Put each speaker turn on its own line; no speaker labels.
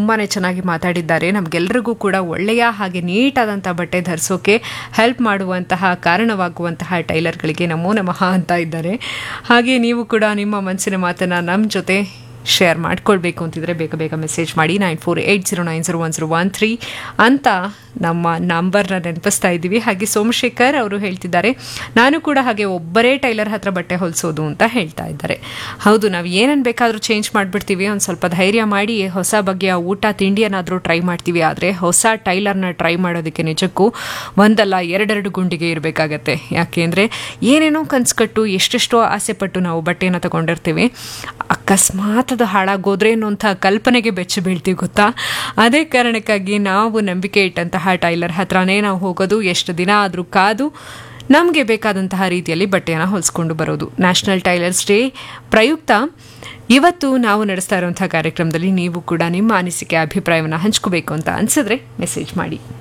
ತುಂಬಾ ಚೆನ್ನಾಗಿ ಮಾತಾಡಿದ್ದಾರೆ ನಮಗೆಲ್ಲರಿಗೂ ಕೂಡ ಒಳ್ಳೆಯ ಹಾಗೆ ನೀಟಾದಂಥ ಬಟ್ಟೆ ಧರಿಸೋಕೆ ಹೆಲ್ಪ್ ಮಾಡುವಂತಹ ಕಾರಣವಾಗುವಂತಹ ಟೈಲರ್ಗಳಿಗೆ ನಮೋ ನಮಃ ಅಂತ ಇದ್ದಾರೆ ಹಾಗೆ ನೀವು ಕೂಡ ನಿಮ್ಮ ಮನಸ್ಸಿನ ಮಾತನ್ನು ನಮ್ಮ ಜೊತೆ ಶೇರ್ ಮಾಡ್ಕೊಳ್ಬೇಕು ಅಂತಿದ್ರೆ ಬೇಗ ಬೇಗ ಮೆಸೇಜ್ ಮಾಡಿ nine four eight zero nine zero one zero one three ಅಂತ ನಮ್ಮ ನಂಬರ್ನ ನೆನಪಿಸ್ತಾ ಇದ್ದೀವಿ ಹಾಗೆ ಸೋಮಶೇಖರ್ ಅವರು ಹೇಳ್ತಿದ್ದಾರೆ ನಾನು ಕೂಡ ಹಾಗೆ ಒಬ್ಬರೇ ಟೈಲರ್ ಹತ್ರ ಬಟ್ಟೆ ಹೊಲಿಸೋದು ಅಂತ ಹೇಳ್ತಾ ಇದ್ದಾರೆ ಹೌದು ನಾವು ಏನನ್ನು ಬೇಕಾದರೂ ಚೇಂಜ್ ಮಾಡಿಬಿಡ್ತೀವಿ ಒಂದು ಸ್ವಲ್ಪ ಧೈರ್ಯ ಮಾಡಿ ಹೊಸ ಬಗೆಯ ಊಟ ತಿಂಡಿಯನ್ನಾದರೂ ಟ್ರೈ ಮಾಡ್ತೀವಿ ಆದರೆ ಹೊಸ ಟೈಲರ್ನ ಟ್ರೈ ಮಾಡೋದಕ್ಕೆ ನಿಜಕ್ಕೂ ಒಂದಲ್ಲ ಎರಡೆರಡು ಗುಂಡಿಗೆ ಇರಬೇಕಾಗತ್ತೆ ಯಾಕೆಂದರೆ ಏನೇನೋ ಕನ್ಸ್ಕಟ್ಟು ಎಷ್ಟೆಷ್ಟೋ ಆಸೆ ಪಟ್ಟು ನಾವು ಬಟ್ಟೆಯನ್ನು ತಗೊಂಡಿರ್ತೀವಿ ಅಕಸ್ಮಾತ್ ಅದು ಹಾಳಾಗೋದ್ರೆ ಅನ್ನೋಂಥ ಕಲ್ಪನೆಗೆ ಬೆಚ್ಚಿ ಬೀಳ್ತೀವಿ ಗೊತ್ತಾ ಅದೇ ಕಾರಣಕ್ಕಾಗಿ ನಾವು ನಂಬಿಕೆ ಇಟ್ಟಂತಹ ಟೈಲರ್ ಹತ್ರನೇ ನಾವು ಹೋಗೋದು ಎಷ್ಟು ದಿನ ಆದರೂ ಕಾದು ನಮಗೆ ಬೇಕಾದಂತಹ ರೀತಿಯಲ್ಲಿ ಬಟ್ಟೆಯನ್ನು ಹೊಲಿಸ್ಕೊಂಡು ಬರೋದು ನ್ಯಾಷನಲ್ ಟೈಲರ್ಸ್ ಡೇ ಪ್ರಯುಕ್ತ ಇವತ್ತು ನಾವು ನಡೆಸ್ತಾ ಇರುವಂಥ ಕಾರ್ಯಕ್ರಮದಲ್ಲಿ ನೀವು ಕೂಡ ನಿಮ್ಮ ಅನಿಸಿಕೆ ಅಭಿಪ್ರಾಯವನ್ನು ಹಂಚ್ಕೋಬೇಕು ಅಂತ ಅನಿಸಿದ್ರೆ ಮೆಸೇಜ್ ಮಾಡಿ